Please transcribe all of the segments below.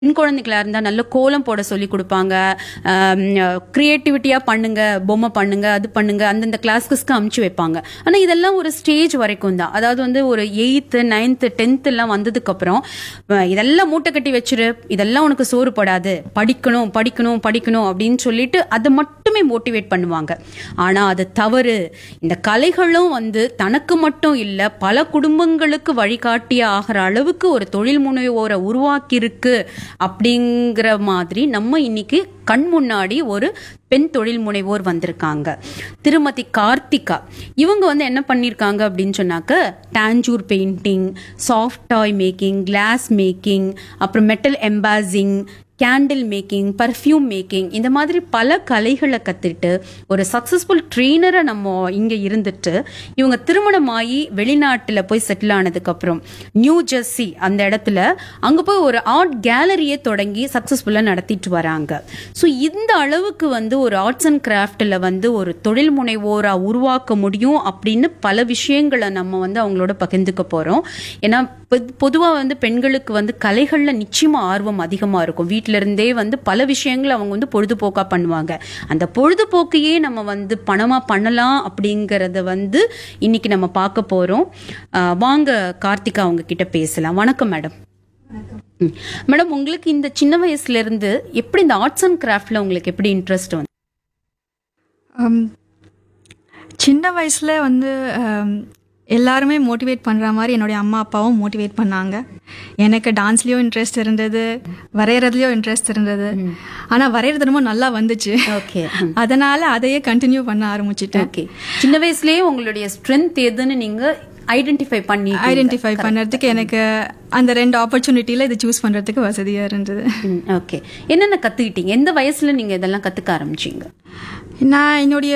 பெண் குழந்தைகளா இருந்தா நல்ல கோலம் போட சொல்லி கொடுப்பாங்க கிரியேட்டிவிட்டியா பண்ணுங்க பொம்மை பண்ணுங்க அது பண்ணுங்க அந்தந்த கிளாஸஸ்க்கு அமுச்சு வைப்பாங்க ஆனா இதெல்லாம் ஒரு ஸ்டேஜ் வரைக்கும் தான் அதாவது வந்து ஒரு எயித்து நைன்த்து டென்த் எல்லாம் வந்ததுக்கு அப்புறம் அஹ், இதெல்லாம் மூட்டை கட்டி வச்சிரு இதெல்லாம் உனக்கு சோறு படாது படிக்கணும் படிக்கணும் படிக்கணும் அப்படின்னு சொல்லிட்டு அதை மட்டுமே மோட்டிவேட் பண்ணுவாங்க ஆனா அது தவறு இந்த கலைகளும் வந்து தனக்கு மட்டும் இல்ல பல குடும்பங்களுக்கு வழிகாட்டிய ஆகிற அளவுக்கு ஒரு தொழில் முனைவோரை உருவாக்கி இருக்கு அப்படிங்கிற மாதிரி நம்ம இன்னைக்கு கண் முன்னாடி ஒரு பெண் தொழில் முனைவோர் வந்திருக்காங்க திருமதி கார்த்திகா இவங்க வந்து என்ன பண்ணியிருக்காங்க அப்படின்னு சொன்னாக்க Tanjore painting soft toy making glass making அப்புறம் metal embossing candle making perfume making இந்த மாதிரி பல கலைகளை கற்றுட்டு ஒரு சக்ஸஸ்ஃபுல் ட்ரெயினரை நம்ம இங்கே இருந்துட்டு இவங்க திருமணமாகி வெளிநாட்டில் போய் செட்டில் ஆனதுக்கப்புறம் நியூ ஜெர்சி அந்த இடத்துல அங்கே போய் ஒரு ஆர்ட் கேலரியை தொடங்கி சக்ஸஸ்ஃபுல்லாக நடத்திட்டு வராங்க ஸோ இந்த அளவுக்கு வந்து ஒரு ஆர்ட்ஸ் அண்ட் கிராஃப்டில் வந்து ஒரு தொழில் முனைவோராக உருவாக்க முடியும் அப்படின்னு பல விஷயங்களை நம்ம வந்து அவங்களோட பகிர்ந்துக்க போகிறோம் ஏன்னா பொதுவாக வந்து பெண்களுக்கு வந்து கலைகளில் நிச்சயமாக ஆர்வம் அதிகமாக இருக்கும் வீட்டில இருந்தே வந்து பல விஷயங்களை அவங்க வந்து பொழுதுபோக்காக பண்ணுவாங்க அந்த பொழுதுபோக்கையே நம்ம வந்து பணமாக பண்ணலாம் அப்படிங்கிறத வந்து இன்னைக்கு நம்ம பார்க்க போகிறோம் வாங்க கார்த்திகா அவங்க கிட்ட பேசலாம் வணக்கம் மேடம் ம். மேடம் உங்களுக்கு இந்த சின்ன வயசுல இருந்து எப்படி இந்த ஆர்ட்ஸ் அண்ட் கிராஃப்ட்ல உங்களுக்கு எப்படி இன்ட்ரெஸ்ட் வந்து Um, சின்ன வயசில் வந்து um, எல்லாருமே மோட்டிவேட் பண்ணுற மாதிரி என்னுடைய அம்மா அப்பாவும் மோட்டிவேட் பண்ணாங்க எனக்கு டான்ஸ்லேயும் இன்ட்ரெஸ்ட் இருந்தது வரைகிறதுலையும் இன்ட்ரெஸ்ட் இருந்தது ஆனால் வரைகிறது ரொம்ப நல்லா வந்துச்சு ஓகே அதனால் அதையே கண்டினியூ பண்ண ஆரம்பிச்சிட்டேன் ஓகே சின்ன வயசுலயே உங்களுடைய ஸ்ட்ரென்த் எதுன்னு நீங்க ஐடென்டிஃபை பண்ணி ஐடென்டிஃபை பண்ணுறதுக்கு எனக்கு அந்த ரெண்டு ஆப்பர்ச்சுனிட்டியில் இது சூஸ் பண்ணுறதுக்கு வசதியாக இருந்தது ஓகே என்னென்ன கத்துக்கிட்டீங்க எந்த வயசுல நீங்க இதெல்லாம் கத்துக்க ஆரம்பிச்சீங்க நான் என்னுடைய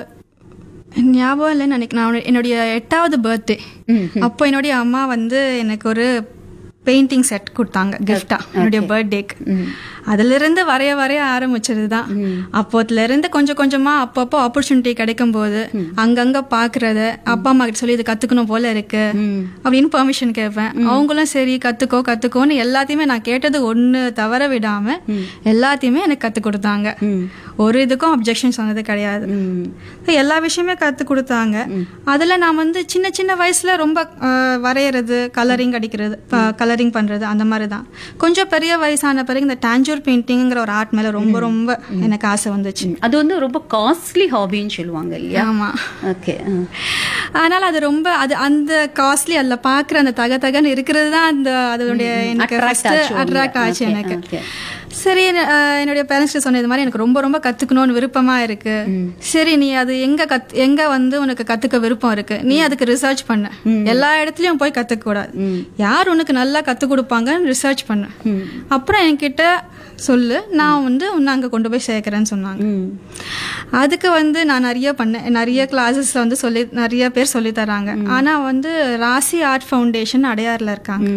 ஞாபகம் இல்லைன்னு நினைக்கிறேன் நான் என்னுடைய எட்டாவது பர்த்டே அப்போ என்னுடைய அம்மா வந்து எனக்கு ஒரு பெயிண்டிங் செட் கொடுத்தாங்க கிஃப்டா என்னுடைய பர்த்டேக்கு அதிலிருந்து வரைய வரைய ஆரம்பிச்சது தான் அப்போத்துல இருந்து கொஞ்சம் கொஞ்சமா அப்பப்போ ஆப்பர்ச்சுனிட்டி கிடைக்கும் போது அங்கங்க பாக்குறத அப்பா அம்மா கிட்ட சொல்லி இது கத்துக்கணும் போல இருக்கு அப்படின்னு பெர்மிஷன் கேட்பேன் அவங்களும் சரி கத்துக்கோ கத்துக்கோன்னு எல்லாத்தையுமே நான் கேட்டது ஒண்ணு தவற விடாம எல்லாத்தையுமே எனக்கு கத்து கொடுத்தாங்க ஒரு இதுக்கும் அப்ஜெக்ஷன் சொன்னது கிடையாது So, எல்லா விஷயமே கத்து கொடுத்தாங்க அதுல நான் வந்து சின்ன சின்ன வயசுல ரொம்ப அஹ், வரையறது கலரிங் அடிக்கிறது கலரிங் பண்றது அந்த மாதிரி தான் கொஞ்சம் பெரிய வயசான பிறகு இந்த டான்ஜூர் பெயிண்டிங்கிற ஒரு ஆர்ட் மேல ரொம்ப ரொம்ப எனக்கு ஆசை வந்துச்சு அது வந்து ரொம்ப காஸ்ட்லி ஹாபின்னு சொல்லுவாங்க இல்லையா ஆமா ஓகே அதனால அது ரொம்ப அது அந்த காஸ்ட்லி அதுல பாக்குற அந்த தக தகன்னு இருக்கிறது தான் அந்த அதனுடைய எனக்கு Attract ஆச்சு உங்களுக்கு. அட்ராக்ட் ஆச்சு Okay, எனக்கு okay. சரி அஹ், என்னுடைய பேரண்ட்ஸ் சொன்ன இது மாதிரி எனக்கு ரொம்ப ரொம்ப கத்துக்கணும்னு விருப்பமா இருக்கு சரி நீ அது எங்க கத் எங்க வந்து உனக்கு கத்துக்க விருப்பம் இருக்கு நீ அதுக்கு ரிசர்ச் பண்ணு எல்லா இடத்துலயும் போய் கத்துக்க கூடாது யார் உனக்கு நல்லா கத்து கொடுப்பாங்கன்னு ரிசர்ச் பண்ணு அப்புறம் என்கிட்ட சொல்லு நான் வந்து உன்னை அங்க கொண்டு போய் சேர்க்கறேன்னு சொன்னாங்க அதுக்கு வந்து நான் நிறைய பண்ணேன் நிறைய கிளாஸஸ்ல வந்து சொல்லி நிறைய பேர் சொல்லி தராங்க ஆனா வந்து ராசி ஆர்ட் ஃபவுண்டேஷன் அடையாறுல இருக்காங்க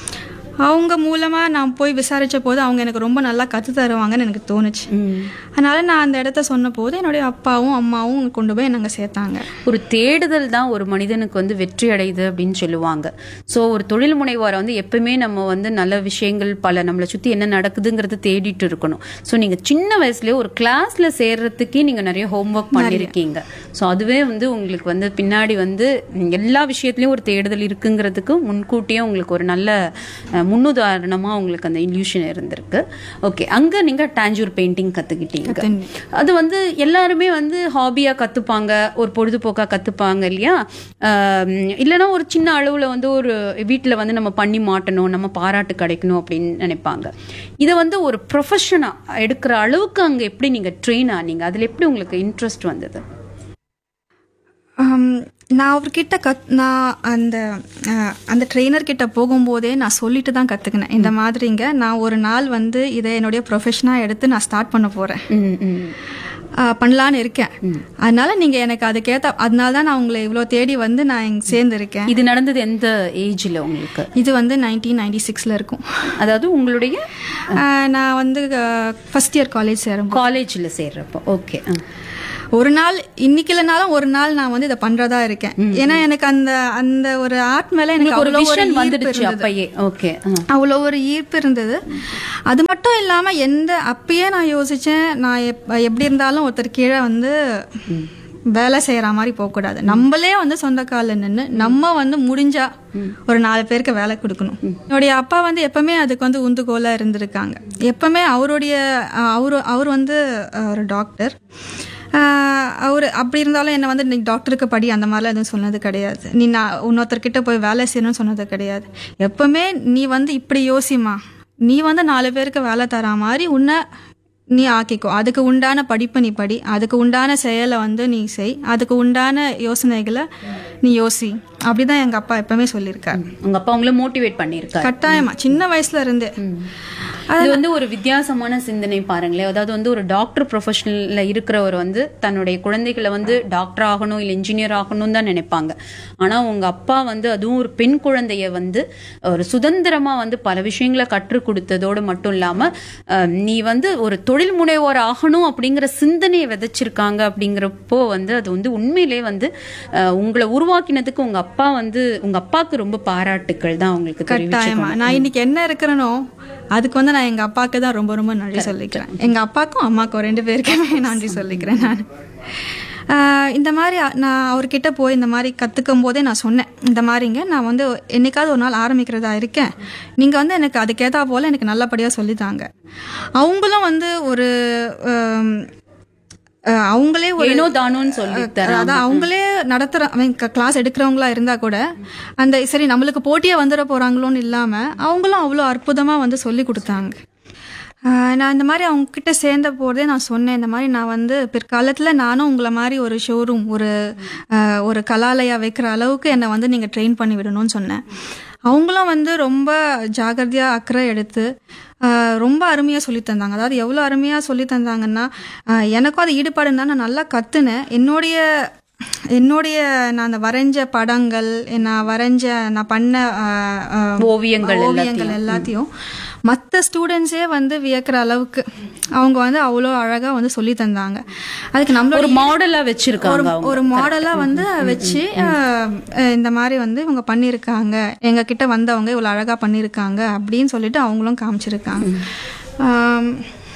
அவங்க மூலமா நான் போய் விசாரிச்ச போது அவங்க எனக்கு ரொம்ப நல்லா கத்து தருவாங்கன்னு எனக்கு தோணுச்சு அதனால நான் அந்த இடத்த சொன்ன போது என்னுடைய அப்பாவும் அம்மாவும் கொண்டு போய் நாங்க சேர்த்தாங்க ஒரு தேடுதல் தான் ஒரு மனிதனுக்கு வந்து வெற்றி அடையுது அப்படின்னு சொல்லுவாங்க ஸோ ஒரு தொழில் முனைவோரை வந்து எப்பவுமே நம்ம வந்து நல்ல விஷயங்கள் பல நம்மளை சுற்றி என்ன நடக்குதுங்கிறத தேடிட்டு இருக்கணும் ஸோ நீங்கள் சின்ன வயசுலேயே ஒரு கிளாஸில் சேர்றதுக்கே நீங்கள் நிறைய ஹோம்ஒர்க் பண்ணியிருக்கீங்க ஸோ அதுவே வந்து உங்களுக்கு வந்து பின்னாடி வந்து எல்லா விஷயத்துலையும் ஒரு தேடுதல் இருக்குங்கிறதுக்கு முன்கூட்டியே உங்களுக்கு ஒரு நல்ல அஹ், முன்னுதாரணமாக உங்களுக்கு அந்த இல்யூஷன் இருந்திருக்கு ஓகே அங்கே நீங்கள் டான்ஜூர் பெயிண்டிங் கற்றுக்கிட்டீங்க அது வந்து எல்லாருமே வந்து ஹாபியா கத்துப்பாங்க ஒரு பொழுதுபோக்கா கத்துப்பாங்க இல்லையா ஆம், இல்லைன்னா ஒரு சின்ன அளவுல வந்து ஒரு வீட்டில் வந்து நம்ம பண்ணி மாட்டணும் நம்ம பாராட்டு கிடைக்கணும் அப்படின்னு நினைப்பாங்க இதை வந்து ஒரு ப்ரொஃபஷனா எடுக்கிற அளவுக்கு அங்க எப்படி நீங்க ட்ரெயின் ஆனீங்க அதுல எப்படி உங்களுக்கு இன்ட்ரெஸ்ட் வந்தது ஆம், நான் அவர்கிட்ட கத் நான் அந்த அஹ், அந்த ட்ரெயினர் கிட்ட போகும்போதே நான் சொல்லிட்டு தான் கத்துக்கினேன் இந்த மாதிரிங்க நான் ஒரு நாள் வந்து இதை என்னுடைய ப்ரொஃபஷனாக எடுத்து நான் ஸ்டார்ட் பண்ண போறேன் அஹ், பண்ணலான்னு இருக்கேன் அதனால நீங்க எனக்கு அதுக்கேத்த அதனால தான் நான் உங்களை இவ்வளோ தேடி வந்து நான் இங்க சேர்ந்துருக்கேன் இது நடந்தது எந்த ஏஜ்ல உங்களுக்கு இது வந்து நைன்டீன் நைன்டி சிக்ஸில் இருக்கும் அதாவது உங்களுடைய அஹ், நான் வந்து ஃபர்ஸ்ட் இயர் காலேஜ் சேரும் காலேஜ்ல சேர்றப்போ ஓகே ஒரு நாள் இன்னைக்கு இல்லைனாலும் ஒரு நாள் நான் வந்து இதை பண்றதா இருக்கேன் ஏன்னா எனக்கு அந்த அந்த ஒரு ஆர்ட் மேல எனக்கு உங்களுக்கு ஒரு அவ்வளோ ஒரு விஷன் ஈர்ப்பு வந்துடுச்சு இருந்தது. அப்பயே ஓகே அவ்வளோ ஒரு ஈர்ப்பு இருந்தது அது மட்டும் இல்லாம எந்த அப்பயே நான் யோசிச்சேன் நான் எப்- எப்படி இருந்தாலும் ஒருத்தர் கீழே வந்து வேலை செய்யற மாதிரி போகக்கூடாது நம்மளே வந்து சொந்த காலில் நின்று நம்ம வந்து முடிஞ்சா ஒரு நாலு பேருக்கு வேலை கொடுக்கணும் என்னுடைய அப்பா வந்து எப்பவுமே அதுக்கு வந்து உந்துகோலா இருந்திருக்காங்க எப்பவுமே அவருடைய அஹ், அவரு அவர் வந்து அஹ், ஒரு டாக்டர் அவர் அப்படி இருந்தாலும் என்னை வந்து நீ டாக்டருக்கு படி அந்த மாதிரிலாம் எதுவும் சொன்னது கிடையாது நீ நான் இன்னொருத்தர்கிட்ட போய் வேலை செய்யணும்னு சொன்னது கிடையாது எப்பவுமே நீ வந்து இப்படி யோசிமா நீ வந்து நாலு பேருக்கு வேலை தரா மாதிரி உன்னை நீ ஆக்கிக்கோ அதுக்கு உண்டான படிப்பு நீ படி அதுக்கு உண்டான செயலை வந்து நீ செய் அதுக்கு உண்டான யோசனைகளை நீ யோசி அப்படிதான் எங்க அப்பா எப்பவுமே சொல்லியிருக்காரு உங்க அப்பா உங்களை மோட்டிவேட் பண்ணிருக்காரு கட்டாயமா சின்ன வயசுல இருந்தே இது வந்து ஒரு வித்தியாசமான சிந்தனை பாருங்களேன் அதாவது வந்து ஒரு டாக்டர் ப்ரொஃபஷனல்ல இருக்கிறவர் வந்து தன்னுடைய குழந்தைகளை வந்து டாக்டர் ஆகணும் இல்லை இன்ஜினியர் ஆகணும் தான் நினைப்பாங்க ஆனா உங்க அப்பா வந்து அதுவும் ஒரு பெண் குழந்தைய வந்து ஒரு சுதந்திரமா வந்து பல விஷயங்களை கற்றுக் கொடுத்ததோடு மட்டும் இல்லாம அஹ், நீ வந்து ஒரு தொழில் முனைவோர் ஆகணும் அப்படிங்கிற சிந்தனையை விதைச்சிருக்காங்க அப்படிங்கிறப்போ வந்து அது வந்து உண்மையிலே வந்து அஹ், உங்களை உருவாக்கினதுக்கு உங்க அப்பா வந்து உங்க அப்பாவுக்கு ரொம்ப பாராட்டுக்கள் தான் உங்களுக்கு தெரிவிச்சு கட்டாயமா நான் இன்னைக்கு என்ன இருக்கிறேனோ அதுக்கு வந்து நான் எங்க அப்பாவுக்கு தான் ரொம்ப ரொம்ப நன்றி சொல்லிக்கிறேன் எங்க அப்பாக்கும் அம்மாக்கும் ரெண்டு பேருக்குமே நன்றி சொல்லிக்கிறேன் நான் ஆஹ் இந்த மாதிரி அ- நான் அவர்கிட்ட போய் இந்த மாதிரி கத்துக்கும் போதே நான் சொன்னேன் இந்த மாதிரிங்க நான் வந்து என்னைக்காவது ஒரு நாள் ஆரம்பிக்கிறதா இருக்கேன் நீங்க வந்து எனக்கு அதுக்கேத்தா போல எனக்கு நல்லபடியா சொல்லித்தாங்க அவங்களும் வந்து ஒரு ஆம், அஹ் அவங்களே ஒரு ஏனோ தானோன்னு சொல்லி தர அதான் அவங்களே நடத்துற கிளாஸ் எடுக்கிறவங்களா இருந்தா கூட அந்த சரி நம்மளுக்கு போட்டியா வந்துட போறாங்களோன்னு இல்லாம அவங்களும் அவ்வளோ அற்புதமா வந்து சொல்லி கொடுத்தாங்க ஆஹ் நான் இந்த மாதிரி அவங்க கிட்ட சேர்ந்த போதே நான் சொன்னேன் இந்த மாதிரி நான் வந்து பிற்காலத்துல நானும் உங்களை மாதிரி ஒரு ஷோரூம் ஒரு ஆஹ் ஒரு கலாலயா வைக்கிற அளவுக்கு என்னை வந்து நீங்க ட்ரெயின் பண்ணி விடணும்னு சொன்னேன் அவங்களும் வந்து ரொம்ப ஜாகிரதையா அக்கறை எடுத்து ஆஹ் ரொம்ப அருமையா சொல்லி தந்தாங்க அதாவது எவ்வளவு அருமையா சொல்லி தந்தாங்கன்னா ஆஹ் எனக்கும் அது ஈடுபாடு இருந்தா நான் நல்லா கத்துனேன் என்னுடைய என்னுடைய நான் அந்த வரைஞ்ச படங்கள் நான் வரைஞ்ச நான் பண்ண ஆஹ், ஆஹ், ஓவியங்கள் ஓவியங்கள் எல்லாத்தையும் மற்ற ஸ்டூடெண்ட்ஸே வந்து வியக்கிற அளவுக்கு அவங்க வந்து அவ்வளோ அழகா வந்து சொல்லி தந்தாங்க அதுக்கு நம்மளோட ஒரு மாடலா வச்சிருக்காங்க அவங்க ஒரு மாடலா வந்து வச்சு அஹ், அஹ், இந்த மாதிரி வந்து இவங்க பண்ணியிருக்காங்க எங்க கிட்ட வந்தவங்க இவ்வளவு அழகா பண்ணியிருக்காங்க அப்படின்னு சொல்லிட்டு அவங்களும் காமிச்சிருக்காங்க ஆம்,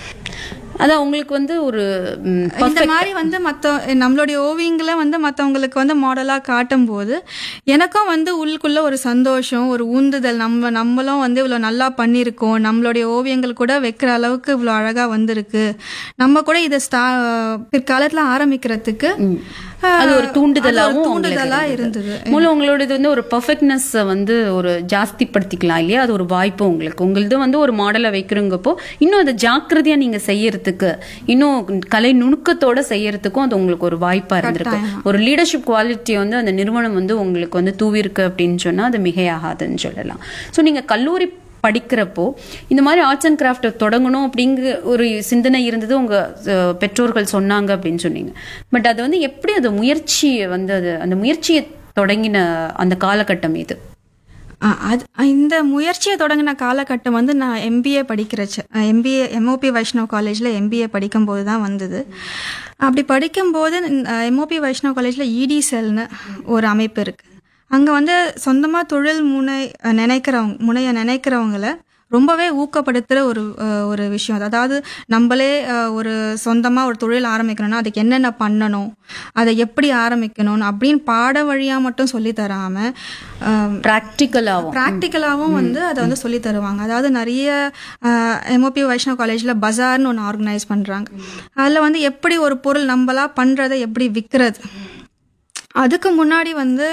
அதான் உங்களுக்கு வந்து ஒரு ம், இந்த மாதிரி வந்து மத்த நம்மளுடைய ஓவியங்களை வந்து மத்தவங்களுக்கு வந்து மாடலா காட்டும் போது எனக்கும் வந்து உள்ளுக்குள்ள ஒரு சந்தோஷம் ஒரு ஊந்துதல் நம்ம நம்மளும் வந்து இவ்வளவு நல்லா பண்ணியிருக்கோம் நம்மளுடைய ஓவியங்கள் கூட வைக்கிற அளவுக்கு இவ்வளவு அழகா வந்திருக்கு நம்ம கூட இதை ஸ்டா பிற்காலத்துல ஆரம்பிக்கிறதுக்கு அஹ், அது ஒரு தூண்டுதலாவும் அது ஒரு உங்களுக்கு தூண்டுதலா இருந்தது மூலம் உங்களோடது வந்து ஒரு பர்ஃபெக்ட்னஸ் வந்து ஒரு ஜாஸ்தி படுத்திக்கலாம் இல்லையா அது ஒரு வாய்ப்பு உங்களுக்கு உங்களது வந்து ஒரு மாடலை வைக்கிறங்கப்போ இன்னும் அதை ஜாக்கிரதையா நீங்க செய்யறதுக்கு இன்னும் கலை நுணுக்கத்தோட செய்யறதுக்கும் அது உங்களுக்கு ஒரு வாய்ப்பா இருந்திருக்கு ஒரு லீடர்ஷிப் குவாலிட்டி வந்து அந்த நிறுவனம் வந்து உங்களுக்கு வந்து தூவிருக்கு அப்படின்னு சொன்னா அது மிகையாகாதுன்னு சொல்லலாம் ஸோ நீங்க கல்லூரி படிக்கிறப்போ இந்த மாதிரி ஆர்ட்ஸ் அண்ட் கிராஃப்ட் தொடங்கணும் அப்படிங்கிற ஒரு சிந்தனை இருந்தது உங்க அஹ், பெற்றோர்கள் சொன்னாங்க அப்படின்னு சொன்னீங்க பட் அது வந்து எப்படி அது முயற்சி வந்து அது அந்த முயற்சியை தொடங்கின அந்த காலகட்டம் இது ஆ, அது இந்த முயற்சியை தொடங்கின காலகட்டம் வந்து நான் எம்பிஏ படிக்கிறச்ச எம்பிஏ எம்ஓபி வைஷ்ணவ் காலேஜில் எம்பிஏ படிக்கும்போது தான் வந்தது அப்படி படிக்கும்போது எம்ஓபி வைஷ்ணவ் காலேஜில் இடி செல்னு ஒரு அமைப்பு இருக்கு அங்கே வந்து சொந்தமாக தொழில் முனை நினைக்கிறவங்க முனைய நினைக்கிறவங்கள ரொம்பவே ஊக்கப்படுத்துகிற ஒரு அஹ், ஒரு விஷயம் அதாவது நம்மளே அஹ், ஒரு சொந்தமாக ஒரு தொழில் ஆரம்பிக்கணும்னா அதுக்கு என்னென்ன பண்ணணும் அதை எப்படி ஆரம்பிக்கணும் அப்படின்னு பாட வழியாக மட்டும் சொல்லி தராமல் ப்ராக்டிக்கலாகவும் ப்ராக்டிக்கலாகவும் வந்து அதை வந்து சொல்லி தருவாங்க அதாவது நிறைய எம்ஓபி வைஷ்ணவ் காலேஜில் பஜார்னு ஒன்று ஆர்கனைஸ் பண்ணுறாங்க அதில் வந்து எப்படி ஒரு பொருள் நம்மளா பண்ணுறதை எப்படி விற்கிறது அதுக்கு முன்னாடி வந்து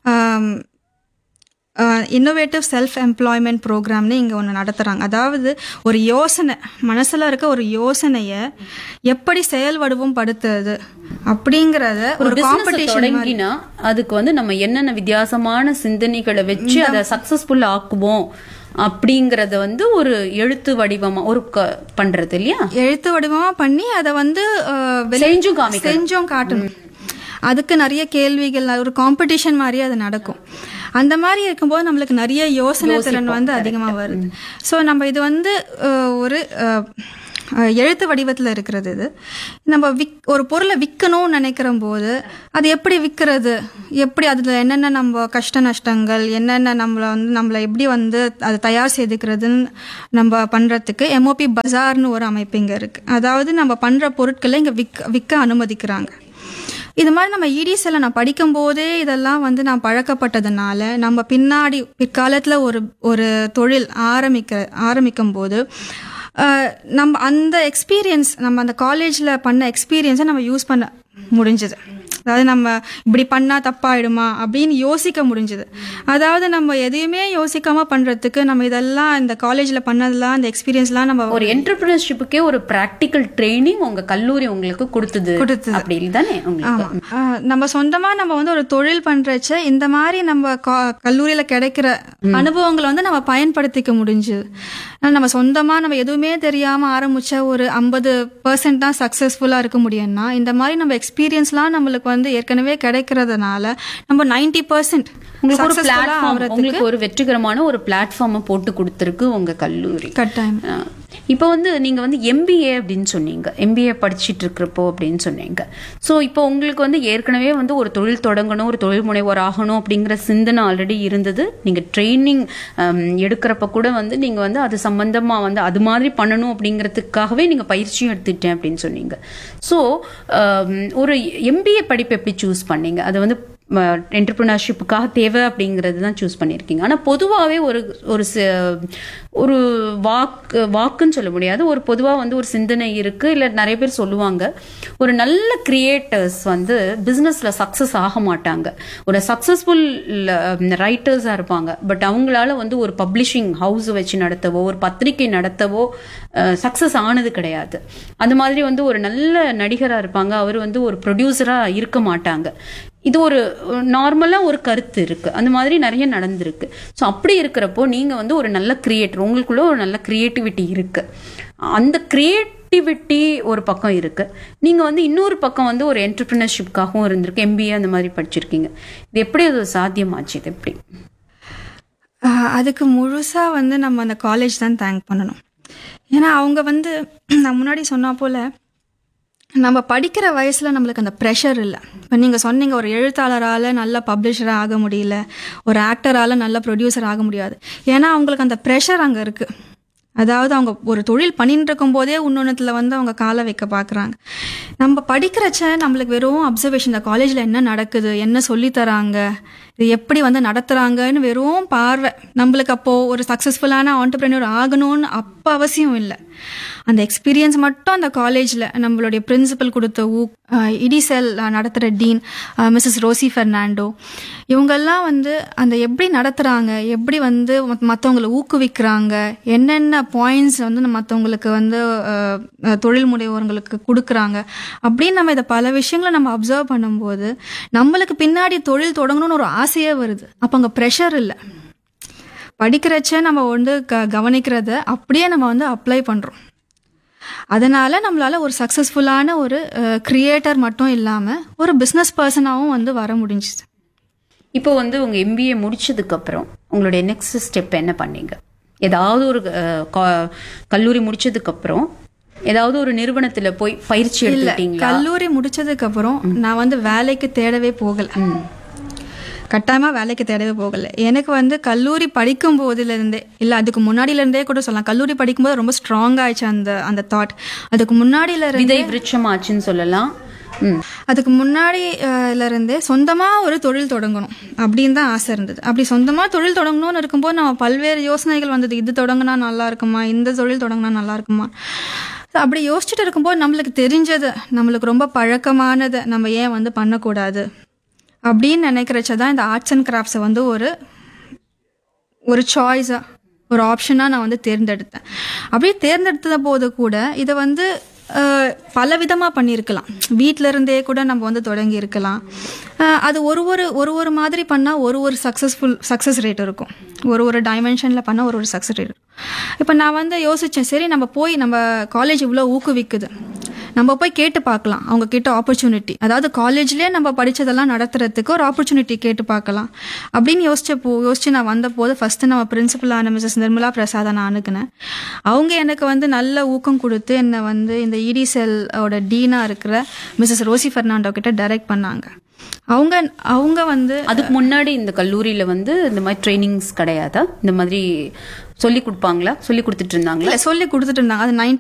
இன்னோவேட்டிவ் செல்ஃப் எம்ப்ளாய்மெண்ட் ப்ரோக்ராம்னு இங்கே ஒன்று நடத்துகிறாங்க அதாவது ஒரு யோசனை மனசில் இருக்க ஒரு யோசனையை எப்படி செயல் வடிவம் படுத்துறது அப்படிங்கிறத ஒரு ஒரு பிசினஸ் காம்படிஷன் தொடங்கினா அதுக்கு வந்து நம்ம என்னென்ன வித்தியாசமான சிந்தனைகளை வச்சு அதை சக்சஸ்ஃபுல் ஆக்குவோம் அப்படிங்கறத வந்து ஒரு எழுத்து வடிவமா ஒரு க- பண்றது இல்லையா எழுத்து வடிவமா பண்ணி அதை வந்து அஹ், வெளி- செஞ்சும் காமிக்கணும். செஞ்சும் காட்டணும் அதுக்கு நிறைய கேள்விகள் ஒரு காம்படிஷன் மாதிரி அது நடக்கும் அந்த மாதிரி இருக்கும்போது நம்மளுக்கு நிறைய யோசனை திறன் வந்து அதிகமா வருது ஸோ நம்ம இது வந்து அஹ், ஒரு அஹ், அஹ், எழுத்து வடிவத்தில் இருக்கிறது இது நம்ம விக் ஒரு பொருளை விற்கணும்னு நினைக்கிற போது அது எப்படி விற்கிறது எப்படி அதில் என்னென்ன நம்ம கஷ்ட நஷ்டங்கள் என்னென்ன நம்மளை வந்து நம்மளை எப்படி வந்து அதை தயார் செய்துக்கிறதுன்னு நம்ம பண்ணுறதுக்கு எம்ஓபி பஜார்னு ஒரு அமைப்பு இங்கே இருக்குது அதாவது நம்ம பண்ணுற பொருட்களை இங்கே விற்க விற்க அனுமதிக்கிறாங்க இது மாதிரி நம்ம இடிசில நான் படிக்கும்போதே இதெல்லாம் வந்து நான் பழக்கப்பட்டதுனால நம்ம பின்னாடி பிற்காலத்தில் ஒரு ஒரு தொழில் ஆரம்பிக்க ஆரம்பிக்கும் போது அஹ், நம்ம அந்த எக்ஸ்பீரியன்ஸ் நம்ம அந்த காலேஜில் பண்ண எக்ஸ்பீரியன்ஸை நம்ம யூஸ் பண்ண முடிஞ்சது அதாவது நம்ம இப்படி பண்ணா தப்பாயிடுமா அப்படின்னு யோசிக்க முடிஞ்சது அதாவது நம்ம எதையுமே யோசிக்காம பண்றதுக்கு நம்ம இதெல்லாம் இந்த காலேஜ்ல பண்ணதெல்லாம் இந்த எக்ஸ்பீரியன்ஸ்லாம் நம்ம ஒரு என்டர்பிரினர்ஷிப்புக்கே ஒரு பிராக்டிக்கல் ட்ரைனிங் உங்க கல்லூரி உங்களுக்கு கொடுத்தது கொடுத்தது. அப்படி தானே உங்களுக்கு ஆமா ஆஹ் நம்ம சொந்தமா நம்ம வந்து ஒரு தொழில் பண்றச்ச இந்த மாதிரி நம்ம கா- கல்லூரியில கிடைக்கிற அனுபவங்களை வந்து நம்ம பயன்படுத்திக்க முடிஞ்சுது ஆனா நம்ம சொந்தமா நம்ம எதுவுமே தெரியாம ஆரம்பிச்ச ஒரு ஐம்பது பர்சன்ட் தான் சக்சஸ்ஃபுல்லா இருக்க முடியும்னா இந்த மாதிரி நம்ம எக்ஸ்பீரியன்ஸ்லாம் நம்மளுக்கு வந்து ஏற்கனவே கிடைக்கிறதுனால நம்ம நைன்டி பர்சன்ட் உங்களுக்கு ஒரு பிளாட்ஃபார்ம் உங்களுக்கு ஒரு வெற்றிகரமான ஒரு பிளாட்ஃபார்மை போட்டு கொடுத்துருக்கு உங்க கல்லூரி கட்டாயம் அஹ், இப்போ வந்து நீங்க வந்து எம்பிஏ அப்படின்னு சொன்னீங்க எம்பிஏ படிச்சிட்டு இருக்கிறப்போ அப்படின்னு சொன்னீங்க ஸோ இப்போ உங்களுக்கு வந்து ஏற்கனவே வந்து ஒரு தொழில் தொடங்கணும் ஒரு தொழில் முனைவோர் ஆகணும் அப்படிங்கிற சிந்தனை ஆல்ரெடி இருந்தது நீங்க ட்ரைனிங் எடுக்கிறப்ப கூட வந்து நீங்க வந்து அது சம்பந்தமா வந்து அது மாதிரி பண்ணணும் அப்படிங்கிறதுக்காகவே நீங்க பயிற்சியும் எடுத்துட்டேன் அப்படின்னு சொன்னீங்க ஸோ ஒரு எம்பிஏ படிப்பு எப்படி சூஸ் பண்ணீங்க அது வந்து என்டர்பிரினர்ஷிப்புக்காக தேவை அப்படிங்கிறது தான் சூஸ் பண்ணியிருக்கீங்க ஆனால் பொதுவாகவே ஒரு ஒரு சி- ஒரு வாக்கு வாக்குன்னு சொல்ல முடியாது ஒரு பொதுவாக வந்து ஒரு சிந்தனை இருக்கு இல்லை நிறைய பேர் சொல்லுவாங்க ஒரு நல்ல கிரியேட்டர்ஸ் வந்து பிஸ்னஸில் சக்ஸஸ் ஆக மாட்டாங்க ஒரு சக்ஸஸ்ஃபுல் ரைட்டர்ஸாக இருப்பாங்க பட் அவங்களால வந்து ஒரு பப்ளிஷிங் ஹவுஸ் வச்சு நடத்தவோ ஒரு பத்திரிகை நடத்தவோ சக்ஸஸ் ஆனது கிடையாது அந்த மாதிரி வந்து ஒரு நல்ல நடிகராக இருப்பாங்க அவர் வந்து ஒரு ப்ரொடியூசராக இருக்க மாட்டாங்க இது ஒரு நார்மலாக ஒரு கருத்து இருக்கு அந்த மாதிரி நிறைய நடந்திருக்கு ஸோ அப்படி இருக்கிறப்போ நீங்கள் வந்து ஒரு நல்ல கிரியேட்டர் உங்களுக்குள்ள ஒரு நல்ல கிரியேட்டிவிட்டி இருக்கு அந்த கிரியேட்டிவிட்டி ஒரு பக்கம் இருக்கு நீங்கள் வந்து இன்னொரு பக்கம் வந்து ஒரு என்டர்பிரினர்ஷிப்காகவும் இருந்திருக்கு எம்பிஏ அந்த மாதிரி படிச்சிருக்கீங்க இது எப்படி அது சாத்தியமாச்சு இது எப்படி ஆஹ் அதுக்கு முழுசா வந்து நம்ம அந்த காலேஜ் தான் தேங்க் பண்ணணும் ஏன்னா அவங்க வந்து நான் முன்னாடி சொன்னா போல நம்ம படிக்கிற வயசுல நம்மளுக்கு அந்த ப்ரெஷர் இல்லை இப்போ நீங்க சொன்னீங்க ஒரு எழுத்தாளரால நல்ல பப்ளிஷராக ஆக முடியல ஒரு ஆக்டரால நல்ல ப்ரொடியூசர் ஆக முடியாது ஏன்னா அவங்களுக்கு அந்த ப்ரெஷர் அங்க இருக்கு அதாவது அவங்க ஒரு தொழில் பண்ணிட்டு இருக்கும் போதே இன்னொன்னுத்துல வந்து அவங்க காலை வைக்க பார்க்குறாங்க நம்ம படிக்கிறச்ச நம்மளுக்கு வெறும் அப்சர்வேஷன் இந்த காலேஜில் என்ன நடக்குது என்ன சொல்லித் தராங்க இது எப்படி வந்து நடத்துறாங்கன்னு வெறும் பார்வை நம்மளுக்கு அப்போ ஒரு சக்ஸஸ்ஃபுல்லான ஆண்டர்பிரினர் ஆகணும்னு அப்போ அவசியம் இல்லை அந்த எக்ஸ்பீரியன்ஸ் மட்டும் அந்த காலேஜில் நம்மளுடைய பிரின்சிபல் கொடுத்த ஊ இடிசெல் நடத்துகிற டீன் மிஸ்ஸஸ் ரோசி ஃபெர்னாண்டோ இவங்கெல்லாம் வந்து அந்த எப்படி நடத்துகிறாங்க எப்படி வந்து மற்றவங்களை ஊக்குவிக்கிறாங்க என்னென்ன பாயிண்ட்ஸ் வந்து மற்றவங்களுக்கு வந்து அஹ், அஹ், தொழில் முனைவோர்களுக்கு கொடுக்குறாங்க அப்படின்னு நம்ம இதை பல விஷயங்களை நம்ம அப்சர்வ் பண்ணும்போது நம்மளுக்கு பின்னாடி தொழில் தொடங்கணும்னு ஒரு ஆசையே வருது அப்போ அங்கே ப்ரெஷர் இல்லை படிக்கிறச்ச நம்ம வந்து க கவனிக்கிறத அப்படியே நம்ம வந்து அப்ளை பண்ணுறோம் அதனால நம்மளால ஒரு சக்ஸஸ்ஃபுல்லான ஒரு கிரியேட்டர் மட்டும் இல்லாமல் ஒரு பிஸ்னஸ் பர்சனாகவும் வந்து வர முடிஞ்சுது இப்போ வந்து உங்க எம்பிஏ முடிச்சதுக்கு அப்புறம் உங்களுடைய நெக்ஸ்ட் ஸ்டெப் என்ன பண்ணீங்க ஏதாவது ஒரு அஹ், கா- கல்லூரி முடிச்சதுக்கு அப்புறம் ஏதாவது ஒரு நிறுவனத்துல போய் பயிற்சி எடுத்துக்கிட்டீங்களா கல்லூரி முடிச்சதுக்கு அப்புறம் நான் வந்து வேலைக்கு தேடவே போகல கட்டாயமா வேலைக்கு தேடவே போகல எனக்கு வந்து கல்லூரி படிக்கும் போதுல இருந்தே இல்ல அதுக்கு முன்னாடில இருந்தே கூட சொல்லலாம் கல்லூரி படிக்கும்போது ரொம்ப ஸ்ட்ராங் ஆயிடுச்சு அந்த அந்த தாட் அதுக்கு முன்னாடில இருந்து விதை விருட்சமாச்சுன்னு சொல்லலாம் ம் அதுக்கு முன்னாடில இருந்தே சொந்தமா ஒரு தொழில் தொடங்கணும் அப்படின்னு தான் ஆசை இருந்தது அப்படி சொந்தமா தொழில் தொடங்கணும்னு இருக்கும்போது நம்ம பல்வேறு யோசனைகள் வந்தது இது தொடங்கினா நல்லா இருக்குமா இந்த தொழில் தொடங்கினா நல்லா இருக்குமா So, அப்படி யோசிச்சுட்டு இருக்கும்போது நம்மளுக்கு தெரிஞ்சது நம்மளுக்கு ரொம்ப பழக்கமானதை நம்ம ஏன் வந்து பண்ணக்கூடாது அப்படின்னு நினைக்கிறச்ச தான் இந்த ஆர்ட்ஸ் அண்ட் கிராஃப்ட்ஸை வந்து ஒரு ஒரு சாய்ஸாக ஒரு ஆப்ஷனாக நான் வந்து தேர்ந்தெடுத்தேன் அப்படியே தேர்ந்தெடுத்த போது கூட இதை வந்து அஹ், பல விதமாக பண்ணியிருக்கலாம் வீட்டில இருந்தே கூட நம்ம வந்து தொடங்கி இருக்கலாம் அஹ், அது ஒரு ஒரு ஒரு ஒரு மாதிரி பண்ணால் ஒரு ஒரு சக்ஸஸ்ஃபுல் சக்ஸஸ் ரேட் இருக்கும் ஒரு ஒரு டைமென்ஷனில் பண்ணால் ஒரு ஒரு சக்ஸஸ் ரேட் இருக்கும் இப்போ நான் வந்து யோசித்தேன் சரி நம்ம போய் நம்ம காலேஜ் இவ்வளோ ஊக்குவிக்குது நம்ம போய் கேட்டு பார்க்கலாம் அவங்க கிட்ட ஆப்பர்ச்சுனிட்டி அதாவது காலேஜ்லயே நம்ம படிச்சதெல்லாம் நடத்துறதுக்கு ஒரு ஆப்பர்ச்சுனிட்டி கேட்டு பார்க்கலாம் அப்படின்னு யோசிச்சப்போ யோசிச்சு நான் வந்த போது ஃபர்ஸ்ட் நம்ம பிரின்சிபலான மிஸ்ஸஸ் நிர்மலா பிரசாதை நான் அணுகுனேன் அவங்க எனக்கு வந்து நல்ல ஊக்கம் கொடுத்து என்னை வந்து இந்த இடி செல்லோட டீனா இருக்கிற மிஸ்ஸஸ் ரோசி பெர்னாண்டோ கிட்ட டைரக்ட் பண்ணாங்க அவங்க அவங்க வந்து அதுக்கு முன்னாடி இந்த கல்லூரியில வந்து இந்த மாதிரி ட்ரைனிங்ஸ் கிடையாதா இந்த மாதிரி சொல்லி கொடுப்பாங்களா சொல்லி கொடுத்துட்டு இருந்தாங்களா இல்ல சொல்லி கொடுத்துட்டு இருந்தாங்க அது